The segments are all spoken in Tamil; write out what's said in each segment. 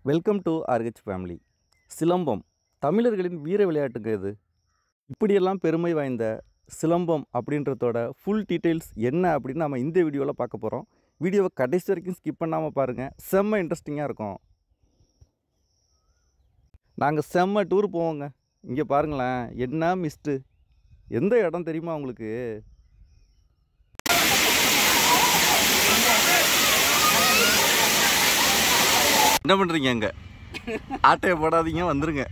welcome to R H family silambam தமிழர்களின் வீர விளையாட்டுங்க இது இப்படியெல்லாம் பெருமை வாய்ந்த சிலம்பம் அப்படின்றதோட ஃபுல் டீட்டெயில்ஸ் என்ன அப்படின்னு நம்ம இந்த வீடியோவில் பார்க்க போகிறோம் வீடியோவை கடைசி வரைக்கும் ஸ்கிப் பண்ணாமல் பாருங்கள் செம்ம இன்ட்ரெஸ்டிங்காக இருக்கும் நாங்கள் செம்ம டூர் போவோங்க இங்கே பாருங்களேன் என்ன மிஸ்ட்டு எந்த இடம் தெரியுமா உங்களுக்கு என்ன பண்ணுறீங்க அங்கே ஆட்டையை போடாதீங்க வந்துருங்க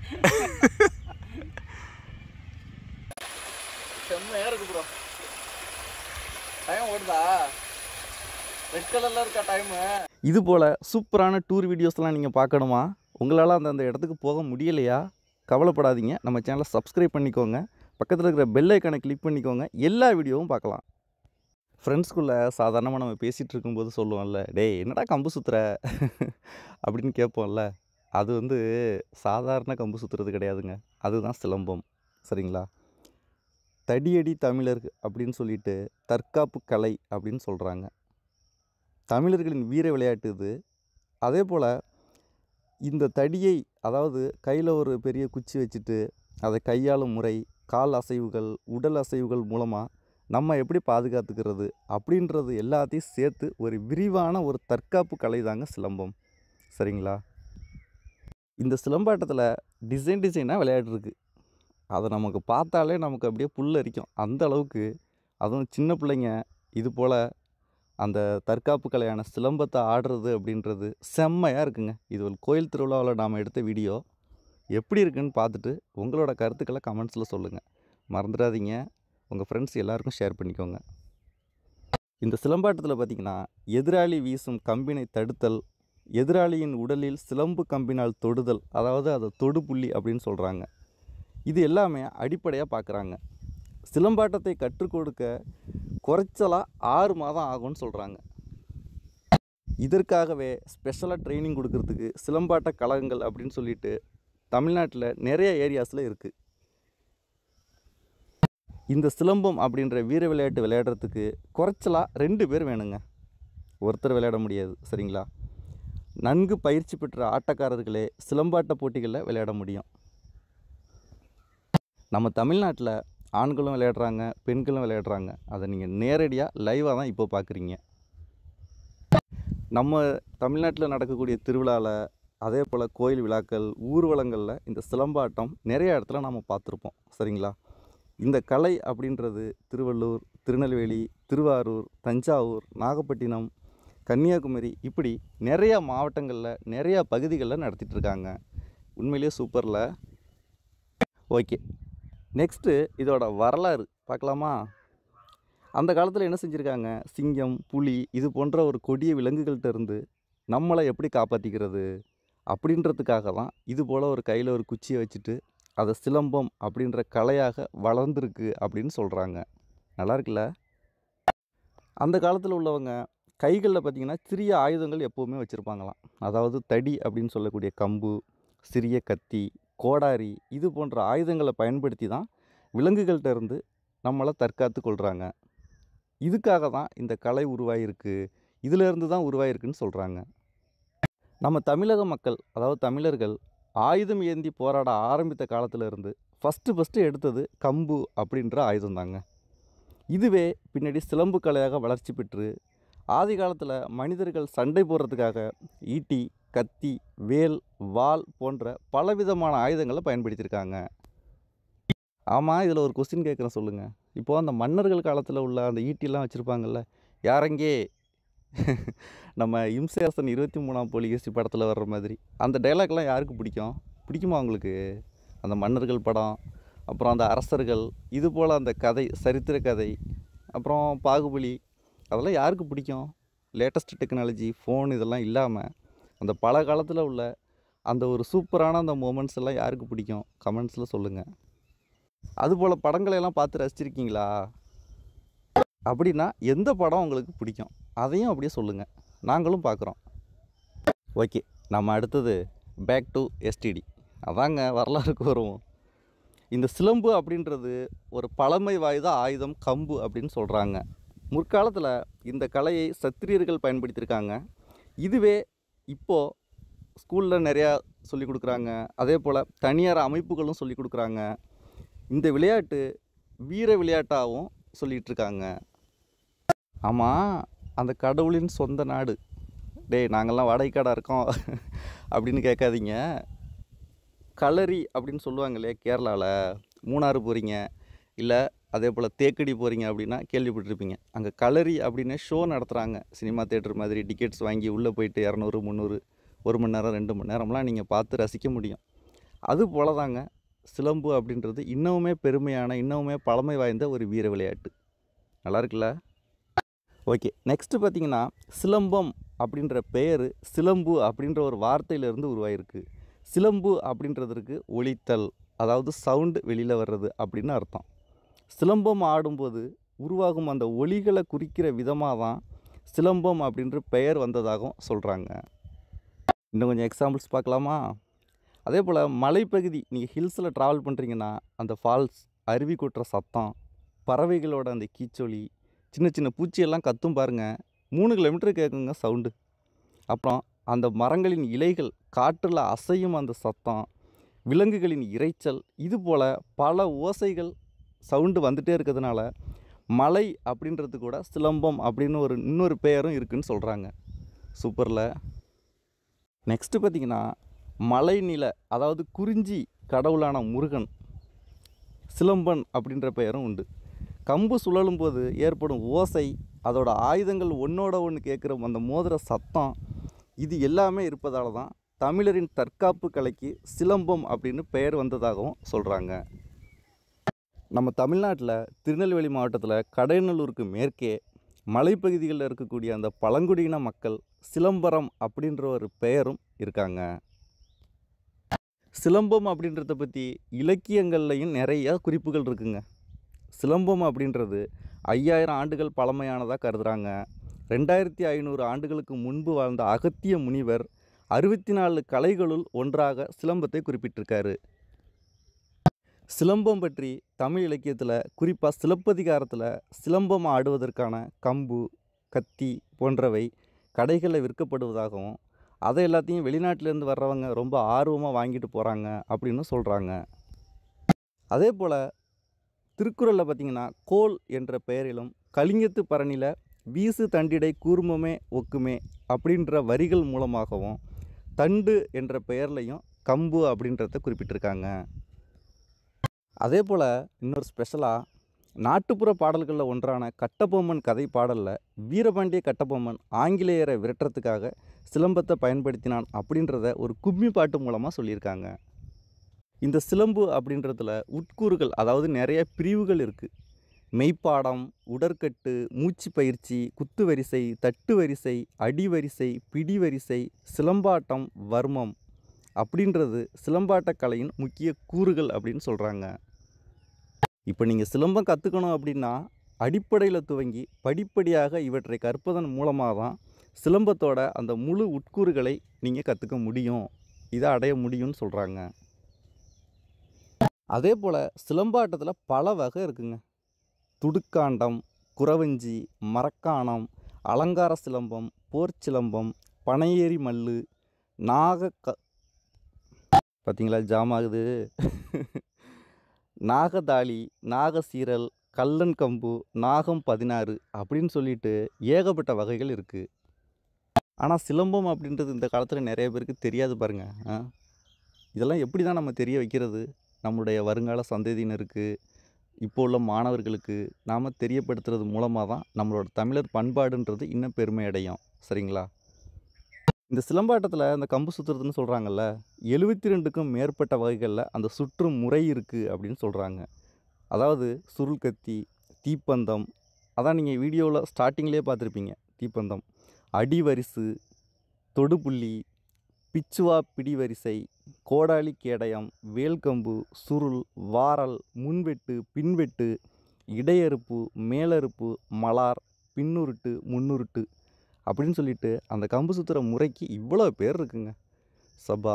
செம்மையா இருக்கு ப்ரோ டைம் ஓடுதா ரெட் கலர்ல இருக்கா டைம் இது போல் சூப்பரான டூர் வீடியோஸ்லாம் நீங்கள் பார்க்கணுமா உங்களால் அந்த அந்த இடத்துக்கு போக முடியலையா கவலைப்படாதீங்க நம்ம சேனலை சப்ஸ்கிரைப் பண்ணிக்கோங்க பக்கத்தில் இருக்கிற பெல் ஐக்கானை கிளிக் பண்ணிக்கோங்க எல்லா வீடியோவும் பார்க்கலாம் ஃப்ரெண்ட்ஸ்குள்ளே சாதாரணமாக நம்ம பேசிகிட்டு இருக்கும்போது சொல்லுவோம்ல டேய் என்னடா கம்பு சுற்றுற அப்படின்னு கேட்போம்ல அது வந்து சாதாரண கம்பு சுற்றுறது கிடையாதுங்க அதுதான் சிலம்பம் சரிங்களா தடியடி தமிழர் அப்படின்னு சொல்லிட்டு தற்காப்பு கலை அப்படின்னு சொல்கிறாங்க தமிழர்களின் வீர விளையாட்டு இது அதே போல் இந்த தடியை அதாவது கையில் ஒரு பெரிய குச்சி வச்சுட்டு அதை கையாளும் முறை கால் அசைவுகள் உடல் அசைவுகள் மூலமாக நம்ம எப்படி பாதுகாத்துக்கிறது அப்படின்றது எல்லாத்தையும் சேர்த்து ஒரு விரிவான ஒரு தற்காப்பு கலை தாங்க சிலம்பம் சரிங்களா இந்த சிலம்பாட்டத்தில் டிசைன் டிசைனாக விளையாட்டு இருக்குது அதை நமக்கு பார்த்தாலே நமக்கு அப்படியே புல் அரிக்கும் அந்த அளவுக்கு அதுவும் சின்ன பிள்ளைங்க இது போல் அந்த தற்காப்பு கலையான சிலம்பத்தை ஆடுறது அப்படின்றது செம்மையாக இருக்குங்க இது ஒரு கோயில் திருவிழாவில் நாம் எடுத்த வீடியோ எப்படி இருக்குன்னு பார்த்துட்டு உங்களோட கருத்துக்களை கமெண்ட்ஸில் சொல்லுங்கள் மறந்துடாதீங்க உங்கள் ஃப்ரெண்ட்ஸ் எல்லாருக்கும் ஷேர் பண்ணிக்கோங்க இந்த சிலம்பாட்டத்தில் பார்த்திங்கன்னா எதிராளி வீசும் கம்பினை தடுத்தல் எதிராளியின் உடலில் சிலம்பு கம்பினால் தொடுதல் அதாவது அதை தொடுபுள்ளி அப்படின்னு சொல்கிறாங்க இது எல்லாமே அடிப்படையாக பார்க்குறாங்க சிலம்பாட்டத்தை கற்றுக் கொடுக்க குறைச்சலாக ஆறு மாதம் ஆகும்னு சொல்கிறாங்க இதற்காகவே ஸ்பெஷலாக ட்ரைனிங் கொடுக்கறதுக்கு சிலம்பாட்ட கழகங்கள் அப்படின்னு சொல்லிட்டு தமிழ்நாட்டில் நிறைய ஏரியாஸில் இருக்குது இந்த சிலம்பம் அப்படின்ற வீர விளையாட்டு விளையாடுறதுக்கு குறைச்சலாக ரெண்டு பேர் வேணுங்க ஒருத்தர் விளையாட முடியாது சரிங்களா நன்கு பயிற்சி பெற்ற ஆட்டக்காரர்களே சிலம்பாட்ட போட்டிகளில் விளையாட முடியும் நம்ம தமிழ்நாட்டில் ஆண்களும் விளையாடுறாங்க பெண்களும் விளையாடுறாங்க அதை நீங்கள் நேரடியாக லைவாக தான் இப்போ பார்க்குறீங்க நம்ம தமிழ்நாட்டில் நடக்கக்கூடிய திருவிழாவில் அதே போல் கோயில் விழாக்கள் ஊர்வலங்களில் இந்த சிலம்பாட்டம் நிறைய இடத்துல நாம் பார்த்துருப்போம் சரிங்களா இந்த கலை அப்படின்றது திருவள்ளூர் திருநெல்வேலி திருவாரூர் தஞ்சாவூர் நாகப்பட்டினம் கன்னியாகுமரி இப்படி நிறையா மாவட்டங்களில் நிறையா பகுதிகளில் நடத்திட்டு இருக்காங்க உண்மையிலேயே சூப்பரில் ஓகே நெக்ஸ்ட்டு இதோட வரலாறு பார்க்கலாமா அந்த காலத்தில் என்ன செஞ்சுருக்காங்க சிங்கம் புலி இது போன்ற ஒரு கொடிய விலங்குகள்கிட்ட இருந்து நம்மளை எப்படி காப்பாற்றிக்கிறது அப்படின்றதுக்காக தான் இது போல் ஒரு கையில் ஒரு குச்சியை வச்சுட்டு அதை சிலம்பம் அப்படின்ற கலையாக வளர்ந்துருக்கு அப்படின்னு சொல்கிறாங்க நல்லா இருக்குல்ல அந்த காலத்தில் உள்ளவங்க கைகளில் பார்த்திங்கன்னா சிறிய ஆயுதங்கள் எப்போவுமே வச்சுருப்பாங்களாம் அதாவது தடி அப்படின்னு சொல்லக்கூடிய கம்பு சிறிய கத்தி கோடாரி இது போன்ற ஆயுதங்களை பயன்படுத்தி தான் விலங்குகள்கிட்ட இருந்து நம்மளை தற்காத்து கொள்கிறாங்க இதுக்காக தான் இந்த கலை உருவாகிருக்கு இதிலேருந்து தான் உருவாயிருக்குன்னு சொல்கிறாங்க நம்ம தமிழக மக்கள் அதாவது தமிழர்கள் ஆயுதம் ஏந்தி போராட ஆரம்பித்த காலத்தில் இருந்து ஃபஸ்ட்டு ஃபஸ்ட்டு எடுத்தது கம்பு அப்படின்ற ஆயுதம் தாங்க இதுவே பின்னாடி சிலம்பு கலையாக வளர்ச்சி பெற்று ஆதி காலத்தில் மனிதர்கள் சண்டை போடுறதுக்காக ஈட்டி கத்தி வேல் வாள் போன்ற பலவிதமான ஆயுதங்களை பயன்படுத்தியிருக்காங்க ஆமாம் இதில் ஒரு கொஸ்டின் கேட்குறேன் சொல்லுங்கள் இப்போது அந்த மன்னர்கள் காலத்தில் உள்ள அந்த ஈட்டிலாம் வச்சுருப்பாங்கல்ல யாரங்கே நம்ம இம்சேசன் இருபத்தி மூணாம் போலிகேசி படத்தில் வர்ற மாதிரி அந்த டைலாக்லாம் யாருக்கு பிடிக்கும் பிடிக்குமா உங்களுக்கு அந்த மன்னர்கள் படம் அப்புறம் அந்த அரசர்கள் இது போல் அந்த கதை சரித்திர கதை அப்புறம் பாகுபலி அதெல்லாம் யாருக்கு பிடிக்கும் லேட்டஸ்ட் டெக்னாலஜி ஃபோன் இதெல்லாம் இல்லாமல் அந்த பல காலத்தில் உள்ள அந்த ஒரு சூப்பரான அந்த மூமெண்ட்ஸ் எல்லாம் யாருக்கு பிடிக்கும் கமெண்ட்ஸில் சொல்லுங்கள் அதுபோல் படங்களை எல்லாம் பார்த்து ரசிச்சிருக்கீங்களா அப்படின்னா எந்த படம் உங்களுக்கு பிடிக்கும் அதையும் அப்படியே சொல்லுங்கள் நாங்களும் பார்க்குறோம் ஓகே நம்ம அடுத்தது பேக் டு எஸ்டிடி அதாங்க வரலாறுக்கு வருவோம் இந்த சிலம்பு அப்படின்றது ஒரு பழமை வாய்ந்த ஆயுதம் கம்பு அப்படின்னு சொல்கிறாங்க முற்காலத்தில் இந்த கலையை சத்திரியர்கள் பயன்படுத்தியிருக்காங்க இதுவே இப்போது ஸ்கூலில் நிறையா சொல்லி கொடுக்குறாங்க அதே போல் தனியார் அமைப்புகளும் சொல்லி கொடுக்குறாங்க இந்த விளையாட்டு வீர விளையாட்டாகவும் சொல்லிகிட்டு இருக்காங்க ஆமாம் அந்த கடவுளின் சொந்த நாடு டேய் நாங்கள்லாம் வாடகைக்காடாக இருக்கோம் அப்படின்னு கேட்காதீங்க களரி அப்படின்னு சொல்லுவாங்க இல்லையா கேரளாவில் மூணாறு போகிறீங்க இல்லை அதே போல் தேக்கடி போகிறீங்க அப்படின்னா கேள்விப்பட்டிருப்பீங்க அங்கே களரி அப்படின்னு ஷோ நடத்துகிறாங்க சினிமா தேட்டர் மாதிரி டிக்கெட்ஸ் வாங்கி உள்ளே போயிட்டு இரநூறு முந்நூறு ஒரு மணி நேரம் ரெண்டு மணி நேரம்லாம் நீங்கள் பார்த்து ரசிக்க முடியும் அது போல தாங்க சிலம்பு அப்படின்றது இன்னமுமே பெருமையான இன்னமுமே பழமை வாய்ந்த ஒரு வீர விளையாட்டு நல்லா இருக்குல்ல ஓகே நெக்ஸ்ட்டு பார்த்தீங்கன்னா சிலம்பம் அப்படின்ற பெயர் சிலம்பு அப்படின்ற ஒரு வார்த்தையிலிருந்து உருவாயிருக்கு சிலம்பு அப்படின்றதற்கு ஒலித்தல் அதாவது சவுண்டு வெளியில் வர்றது அப்படின்னு அர்த்தம் சிலம்பம் ஆடும்போது உருவாகும் அந்த ஒலிகளை குறிக்கிற விதமாக தான் சிலம்பம் அப்படின்ற பெயர் வந்ததாகவும் சொல்கிறாங்க இன்னும் கொஞ்சம் எக்ஸாம்பிள்ஸ் பார்க்கலாமா அதே போல் மலைப்பகுதி நீங்கள் ஹில்ஸில் ட்ராவல் பண்ணுறீங்கன்னா அந்த ஃபால்ஸ் அருவி கொட்டுற சத்தம் பறவைகளோட அந்த கீச்சொலி சின்ன சின்ன பூச்சியெல்லாம் கத்தும் பாருங்கள் மூணு கிலோமீட்டர் கேட்குங்க சவுண்டு அப்புறம் அந்த மரங்களின் இலைகள் காற்றில் அசையும் அந்த சத்தம் விலங்குகளின் இரைச்சல் இது போல் பல ஓசைகள் சவுண்டு வந்துட்டே இருக்கிறதுனால மலை அப்படின்றது கூட சிலம்பம் அப்படின்னு ஒரு இன்னொரு பெயரும் இருக்குன்னு சொல்கிறாங்க சூப்பரில் நெக்ஸ்ட்டு பார்த்தீங்கன்னா மலைநில அதாவது குறிஞ்சி கடவுளான முருகன் சிலம்பன் அப்படின்ற பெயரும் உண்டு கம்பு சுழலும் போது ஏற்படும் ஓசை அதோட ஆயுதங்கள் ஒன்றோட ஒன்று கேட்குற அந்த மோதிர சத்தம் இது எல்லாமே இருப்பதால தான் தமிழரின் தற்காப்பு கலைக்கு சிலம்பம் அப்படின்னு பெயர் வந்ததாகவும் சொல்கிறாங்க நம்ம தமிழ்நாட்டில் திருநெல்வேலி மாவட்டத்தில் கடையநல்லூருக்கு மேற்கே மலைப்பகுதிகளில் இருக்கக்கூடிய அந்த பழங்குடியின மக்கள் சிலம்பரம் அப்படின்ற ஒரு பெயரும் இருக்காங்க சிலம்பம் அப்படின்றத பற்றி இலக்கியங்கள்லையும் நிறைய குறிப்புகள் இருக்குங்க சிலம்பம் அப்படின்றது ஐயாயிரம் ஆண்டுகள் பழமையானதாக கருதுகிறாங்க ரெண்டாயிரத்தி ஐநூறு ஆண்டுகளுக்கு முன்பு வாழ்ந்த அகத்திய முனிவர் அறுபத்தி நாலு கலைகளுள் ஒன்றாக சிலம்பத்தை குறிப்பிட்டிருக்காரு சிலம்பம் பற்றி தமிழ் இலக்கியத்தில் குறிப்பாக சிலப்பதிகாரத்தில் சிலம்பம் ஆடுவதற்கான கம்பு கத்தி போன்றவை கடைகளில் விற்கப்படுவதாகவும் அதை எல்லாத்தையும் வெளிநாட்டிலேருந்து வர்றவங்க ரொம்ப ஆர்வமாக வாங்கிட்டு போகிறாங்க அப்படின்னு சொல்கிறாங்க அதே போல் திருக்குறளில் பார்த்திங்கன்னா கோல் என்ற பெயரிலும் கலிங்கத்து பரணியில் வீசு தண்டிடை கூர்மமே ஒக்குமே அப்படின்ற வரிகள் மூலமாகவும் தண்டு என்ற பெயர்லையும் கம்பு அப்படின்றத குறிப்பிட்டிருக்காங்க அதே போல் இன்னொரு ஸ்பெஷலாக நாட்டுப்புற பாடல்களில் ஒன்றான கட்டபொம்மன் கதை பாடலில் வீரபாண்டிய கட்டபொம்மன் ஆங்கிலேயரை விரட்டுறதுக்காக சிலம்பத்தை பயன்படுத்தினான் அப்படின்றத ஒரு கும்மி பாட்டு மூலமாக சொல்லியிருக்காங்க இந்த சிலம்பு அப்படின்றதுல உட்கூறுகள் அதாவது நிறைய பிரிவுகள் இருக்குது மெய்ப்பாடம் உடற்கட்டு மூச்சு பயிற்சி குத்து வரிசை தட்டு வரிசை அடி வரிசை பிடி வரிசை சிலம்பாட்டம் வர்மம் அப்படின்றது சிலம்பாட்ட கலையின் முக்கிய கூறுகள் அப்படின்னு சொல்கிறாங்க இப்போ நீங்கள் சிலம்பம் கற்றுக்கணும் அப்படின்னா அடிப்படையில் துவங்கி படிப்படியாக இவற்றை கற்பதன் மூலமாக தான் சிலம்பத்தோட அந்த முழு உட்கூறுகளை நீங்கள் கற்றுக்க முடியும் இதை அடைய முடியும்னு சொல்கிறாங்க அதே போல் சிலம்பாட்டத்தில் பல வகை இருக்குங்க துடுக்காண்டம் குறவஞ்சி மரக்காணம் அலங்கார சிலம்பம் போர் சிலம்பம் பனையேறி மல்லு நாக க பார்த்தீங்களா ஜாம் ஆகுது நாகதாளி நாகசீரல் கல்லன் கம்பு நாகம் பதினாறு அப்படின்னு சொல்லிட்டு ஏகப்பட்ட வகைகள் இருக்குது ஆனால் சிலம்பம் அப்படின்றது இந்த காலத்தில் நிறைய பேருக்கு தெரியாது பாருங்க ஆ இதெல்லாம் எப்படி தான் நம்ம தெரிய வைக்கிறது நம்மளுடைய வருங்கால சந்ததியினருக்கு இப்போ உள்ள மாணவர்களுக்கு நாம் தெரியப்படுத்துறது மூலமாக தான் நம்மளோட தமிழர் பண்பாடுன்றது இன்னும் பெருமை அடையும் சரிங்களா இந்த சிலம்பாட்டத்தில் அந்த கம்பு சுற்றுறதுன்னு சொல்கிறாங்கல்ல எழுபத்தி ரெண்டுக்கும் மேற்பட்ட வகைகளில் அந்த சுற்றும் முறை இருக்குது அப்படின்னு சொல்கிறாங்க அதாவது சுருள் கத்தி தீப்பந்தம் அதான் நீங்கள் வீடியோவில் ஸ்டார்டிங்லேயே பார்த்துருப்பீங்க தீப்பந்தம் அடிவரிசு தொடுபுள்ளி பிச்சுவா பிடிவரிசை கோடாலி கேடயம் வேல்கம்பு சுருள் வாரல் முன்வெட்டு பின்வெட்டு இடையறுப்பு மேலறுப்பு மலார் பின்னுருட்டு முன்னுருட்டு அப்படின்னு சொல்லிட்டு அந்த கம்பு சுற்றுற முறைக்கு இவ்வளோ பேர் இருக்குங்க சபா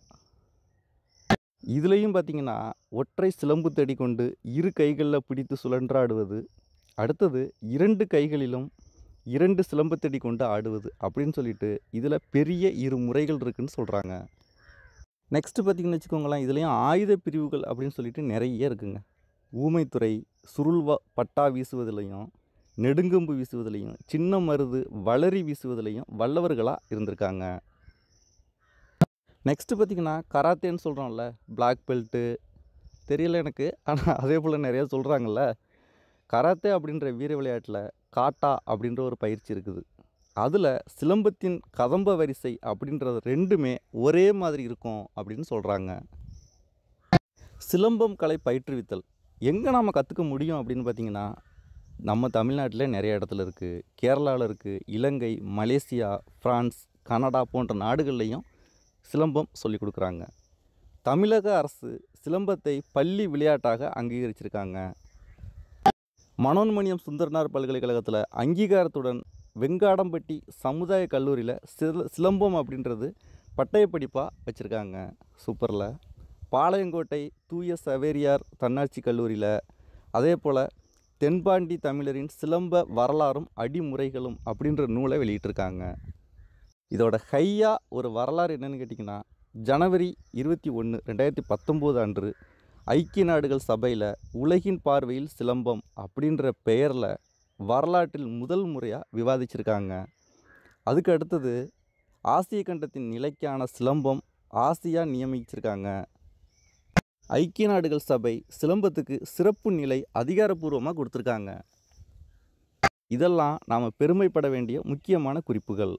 இதுலேயும் பார்த்தீங்கன்னா ஒற்றை சிலம்பு தடி கொண்டு இரு கைகளில் பிடித்து சுழன்றாடுவது அடுத்தது இரண்டு கைகளிலும் இரண்டு சிலம்பத்தடி கொண்டு ஆடுவது அப்படின்னு சொல்லிட்டு இதில் பெரிய இரு முறைகள் இருக்குன்னு சொல்கிறாங்க நெக்ஸ்ட்டு பார்த்திங்கன்னு வச்சுக்கோங்களேன் இதுலேயும் ஆயுத பிரிவுகள் அப்படின்னு சொல்லிட்டு நிறைய இருக்குங்க ஊமைத்துறை சுருள்வா பட்டா வீசுவதுலையும் நெடுங்கம்பு வீசுவதுலையும் சின்ன மருது வளரி வீசுவதுலையும் வல்லவர்களாக இருந்திருக்காங்க நெக்ஸ்ட்டு பார்த்திங்கன்னா கராத்தேன்னு சொல்கிறோம்ல பிளாக் பெல்ட்டு தெரியல எனக்கு ஆனால் அதே போல் நிறைய சொல்கிறாங்கல்ல கராத்தே அப்படின்ற வீர விளையாட்டில் காட்டா அப்படின்ற ஒரு பயிற்சி இருக்குது அதில் சிலம்பத்தின் கதம்ப வரிசை அப்படின்றது ரெண்டுமே ஒரே மாதிரி இருக்கும் அப்படின்னு சொல்கிறாங்க சிலம்பம் கலை பயிற்றுவித்தல் எங்கே நாம் கற்றுக்க முடியும் அப்படின்னு பார்த்தீங்கன்னா நம்ம தமிழ்நாட்டில் நிறைய இடத்துல இருக்குது கேரளாவில் இருக்குது இலங்கை மலேசியா ஃப்ரான்ஸ் கனடா போன்ற நாடுகள்லேயும் சிலம்பம் சொல்லிக் கொடுக்குறாங்க தமிழக அரசு சிலம்பத்தை பள்ளி விளையாட்டாக அங்கீகரிச்சிருக்காங்க மனோன்மணியம் சுந்தரனார் பல்கலைக்கழகத்தில் அங்கீகாரத்துடன் வெங்காடம்பட்டி சமுதாய கல்லூரியில் சில சிலம்பம் அப்படின்றது பட்டய படிப்பாக வச்சுருக்காங்க சூப்பரில் பாளையங்கோட்டை தூய சவேரியார் தன்னாட்சி கல்லூரியில் அதே போல் தென்பாண்டி தமிழரின் சிலம்ப வரலாறும் அடிமுறைகளும் அப்படின்ற நூலை வெளியிட்டிருக்காங்க இதோட ஹையாக ஒரு வரலாறு என்னன்னு கேட்டிங்கன்னா ஜனவரி இருபத்தி ஒன்று ரெண்டாயிரத்தி பத்தொம்போது அன்று ஐக்கிய நாடுகள் சபையில் உலகின் பார்வையில் சிலம்பம் அப்படின்ற பெயரில் வரலாற்றில் முதல் முறையாக விவாதிச்சிருக்காங்க அதுக்கு அடுத்தது ஆசிய கண்டத்தின் நிலைக்கான சிலம்பம் ஆசியா நியமிச்சிருக்காங்க ஐக்கிய நாடுகள் சபை சிலம்பத்துக்கு சிறப்பு நிலை அதிகாரப்பூர்வமாக கொடுத்துருக்காங்க இதெல்லாம் நாம் பெருமைப்பட வேண்டிய முக்கியமான குறிப்புகள்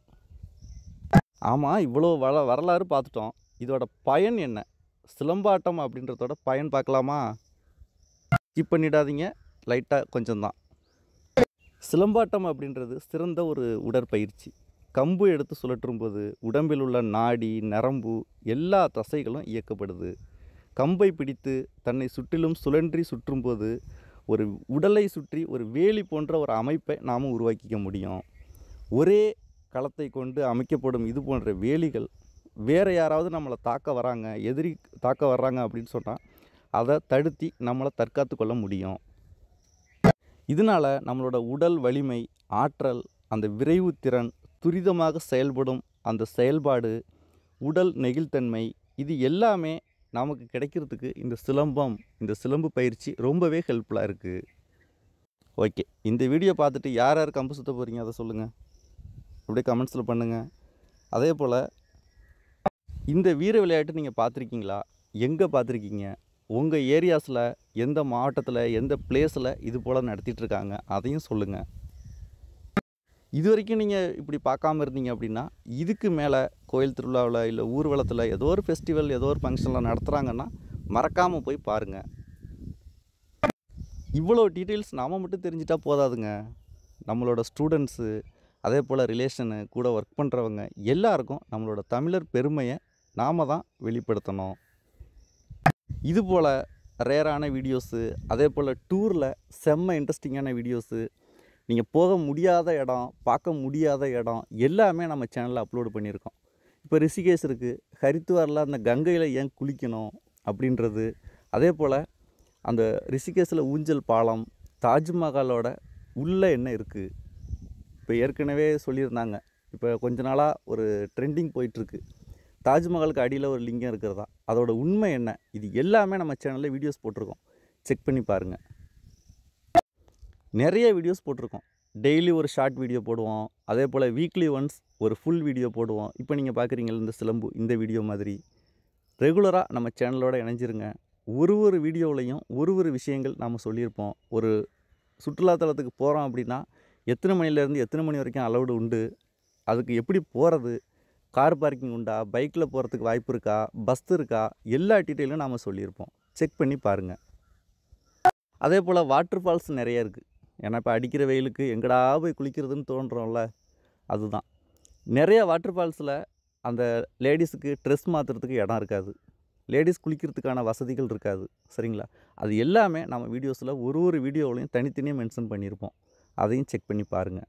ஆமாம் இவ்வளோ வள வரலாறு பார்த்துட்டோம் இதோட பயன் என்ன சிலம்பாட்டம் அப்படின்றதோட பயன் பார்க்கலாமா ஸ்கிப் பண்ணிடாதீங்க லைட்டாக கொஞ்சம்தான் சிலம்பாட்டம் அப்படின்றது சிறந்த ஒரு உடற்பயிற்சி கம்பு எடுத்து சுழற்றும் போது உடம்பில் உள்ள நாடி நரம்பு எல்லா தசைகளும் இயக்கப்படுது கம்பை பிடித்து தன்னை சுற்றிலும் சுழன்றி சுற்றும்போது ஒரு உடலை சுற்றி ஒரு வேலி போன்ற ஒரு அமைப்பை நாம் உருவாக்கிக்க முடியும் ஒரே களத்தை கொண்டு அமைக்கப்படும் இது போன்ற வேலிகள் வேறு யாராவது நம்மளை தாக்க வராங்க எதிரி தாக்க வர்றாங்க அப்படின்னு சொன்னால் அதை தடுத்தி நம்மளை தற்காத்து கொள்ள முடியும் இதனால் நம்மளோட உடல் வலிமை ஆற்றல் அந்த விரைவு திறன் துரிதமாக செயல்படும் அந்த செயல்பாடு உடல் நெகிழ்த்தன்மை இது எல்லாமே நமக்கு கிடைக்கிறதுக்கு இந்த சிலம்பம் இந்த சிலம்பு பயிற்சி ரொம்பவே ஹெல்ப்ஃபுல்லாக இருக்குது ஓகே இந்த வீடியோ பார்த்துட்டு யார் யார் கம்பு சுற்ற போகிறீங்க அதை சொல்லுங்கள் அப்படியே கமெண்ட்ஸில் பண்ணுங்கள் அதே போல் இந்த வீர விளையாட்டு நீங்கள் பார்த்துருக்கீங்களா எங்கே பார்த்துருக்கீங்க உங்கள் ஏரியாஸில் எந்த மாவட்டத்தில் எந்த பிளேஸில் இது போல் நடத்திட்டுருக்காங்க அதையும் சொல்லுங்கள் இது வரைக்கும் நீங்கள் இப்படி பார்க்காம இருந்தீங்க அப்படின்னா இதுக்கு மேலே கோயில் திருவிழாவில் இல்லை ஊர்வலத்தில் ஏதோ ஒரு ஃபெஸ்டிவல் ஏதோ ஒரு ஃபங்க்ஷனில் நடத்துகிறாங்கன்னா மறக்காமல் போய் பாருங்கள் இவ்வளோ டீட்டெயில்ஸ் நாம் மட்டும் தெரிஞ்சிட்டா போதாதுங்க நம்மளோட ஸ்டூடெண்ட்ஸு அதே போல் ரிலேஷனு கூட ஒர்க் பண்ணுறவங்க எல்லாருக்கும் நம்மளோட தமிழர் பெருமையை நாம் தான் வெளிப்படுத்தணும் இது போல் ரேரான வீடியோஸு அதே போல் டூரில் செம்ம இன்ட்ரெஸ்டிங்கான வீடியோஸு நீங்கள் போக முடியாத இடம் பார்க்க முடியாத இடம் எல்லாமே நம்ம சேனலில் அப்லோடு பண்ணியிருக்கோம் இப்போ ரிஷிகேஷ் இருக்குது ஹரித்துவாரில் அந்த கங்கையில் ஏன் குளிக்கணும் அப்படின்றது அதே போல் அந்த ரிஷிகேஷில் ஊஞ்சல் பாலம் தாஜ்மஹாலோட உள்ளே என்ன இருக்குது இப்போ ஏற்கனவே சொல்லியிருந்தாங்க இப்போ கொஞ்ச நாளாக ஒரு ட்ரெண்டிங் போயிட்டுருக்கு தாஜ்மஹாலுக்கு அடியில் ஒரு லிங்கம் இருக்கிறதா அதோட உண்மை என்ன இது எல்லாமே நம்ம சேனலில் வீடியோஸ் போட்டிருக்கோம் செக் பண்ணி பாருங்கள் நிறைய வீடியோஸ் போட்டிருக்கோம் டெய்லி ஒரு ஷார்ட் வீடியோ போடுவோம் அதே போல் வீக்லி ஒன்ஸ் ஒரு ஃபுல் வீடியோ போடுவோம் இப்போ நீங்கள் பார்க்குறீங்களா இந்த சிலம்பு இந்த வீடியோ மாதிரி ரெகுலராக நம்ம சேனலோட இணைஞ்சிருங்க ஒரு ஒரு வீடியோவிலையும் ஒரு ஒரு விஷயங்கள் நாம் சொல்லியிருப்போம் ஒரு சுற்றுலாத்தலத்துக்கு போகிறோம் அப்படின்னா எத்தனை மணிலேருந்து எத்தனை மணி வரைக்கும் அலௌடு உண்டு அதுக்கு எப்படி போகிறது கார் பார்க்கிங் உண்டா பைக்கில் போகிறதுக்கு வாய்ப்பு இருக்கா பஸ் இருக்கா எல்லா டீட்டெயிலும் நாம் சொல்லியிருப்போம் செக் பண்ணி பாருங்கள் அதே போல் வாட்டர் ஃபால்ஸ் நிறைய இருக்குது ஏன்னா இப்போ அடிக்கிற வெயிலுக்கு எங்கடா போய் குளிக்கிறதுன்னு தோன்றோம்ல அதுதான் நிறைய வாட்டர் ஃபால்ஸில் அந்த லேடிஸுக்கு ட்ரெஸ் மாற்றுறதுக்கு இடம் இருக்காது லேடிஸ் குளிக்கிறதுக்கான வசதிகள் இருக்காது சரிங்களா அது எல்லாமே நம்ம வீடியோஸில் ஒரு ஒரு வீடியோவிலையும் தனித்தனியாக மென்ஷன் பண்ணியிருப்போம் அதையும் செக் பண்ணி பாருங்கள்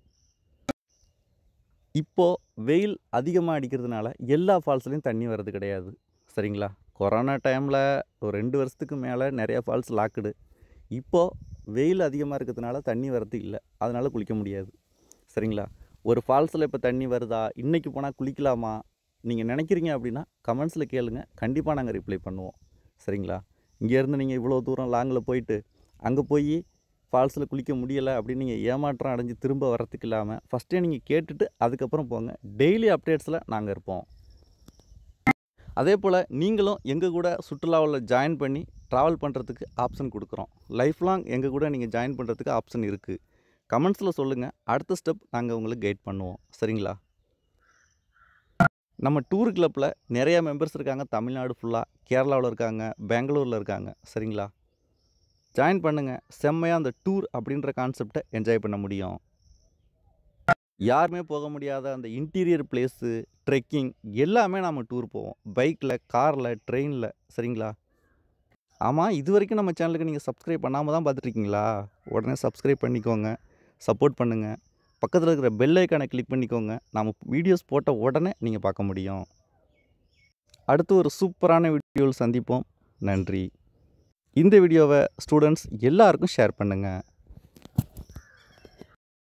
இப்போது வெயில் அதிகமாக அடிக்கிறதுனால எல்லா ஃபால்ஸ்லேயும் தண்ணி வர்றது கிடையாது சரிங்களா கொரோனா டைமில் ஒரு ரெண்டு வருஷத்துக்கு மேலே நிறைய ஃபால்ஸ் லாக்குடு இப்போது வெயில் அதிகமாக இருக்கிறதுனால தண்ணி வரது இல்லை அதனால் குளிக்க முடியாது சரிங்களா ஒரு ஃபால்ஸில் இப்போ தண்ணி வருதா இன்றைக்கி போனால் குளிக்கலாமா நீங்கள் நினைக்கிறீங்க அப்படின்னா கமெண்ட்ஸில் கேளுங்க கண்டிப்பாக நாங்கள் ரிப்ளை பண்ணுவோம் சரிங்களா இங்கேருந்து நீங்கள் இவ்வளோ தூரம் லாங்கில் போயிட்டு அங்கே போய் ஃபால்ஸில் குளிக்க முடியலை அப்படின்னு நீங்கள் ஏமாற்றம் அடைஞ்சு திரும்ப வரத்துக்கு இல்லாமல் ஃபஸ்ட்டே நீங்கள் கேட்டுட்டு அதுக்கப்புறம் போங்க டெய்லி அப்டேட்ஸில் நாங்கள் இருப்போம் அதே போல் நீங்களும் எங்கள் கூட சுற்றுலாவில் ஜாயின் பண்ணி ட்ராவல் பண்ணுறதுக்கு ஆப்ஷன் கொடுக்குறோம் லைஃப் லாங் எங்கள் கூட நீங்கள் ஜாயின் பண்ணுறதுக்கு ஆப்ஷன் இருக்குது கமெண்ட்ஸில் சொல்லுங்கள் அடுத்த ஸ்டெப் நாங்கள் உங்களுக்கு கைட் பண்ணுவோம் சரிங்களா நம்ம டூர் கிளப்பில் நிறைய மெம்பர்ஸ் இருக்காங்க தமிழ்நாடு ஃபுல்லாக கேரளாவில் இருக்காங்க பெங்களூரில் இருக்காங்க சரிங்களா ஜாயின் பண்ணுங்கள் செம்மையாக அந்த டூர் அப்படின்ற கான்செப்டை என்ஜாய் பண்ண முடியும் யாருமே போக முடியாத அந்த இன்டீரியர் பிளேஸு ட்ரெக்கிங் எல்லாமே நம்ம டூர் போவோம் பைக்கில் காரில் ட்ரெயினில் சரிங்களா ஆமாம் இது வரைக்கும் நம்ம சேனலுக்கு நீங்கள் சப்ஸ்கிரைப் பண்ணாமல் தான் பார்த்துட்ருக்கீங்களா உடனே சப்ஸ்கிரைப் பண்ணிக்கோங்க சப்போர்ட் பண்ணுங்கள் பக்கத்தில் இருக்கிற பெல் ஐக்கானை கிளிக் பண்ணிக்கோங்க நம்ம வீடியோஸ் போட்ட உடனே நீங்கள் பார்க்க முடியும் அடுத்து ஒரு சூப்பரான வீடியோவில் சந்திப்போம் நன்றி இந்த வீடியோவை ஸ்டூடெண்ட்ஸ் எல்லாருக்கும் ஷேர் பண்ணுங்கள்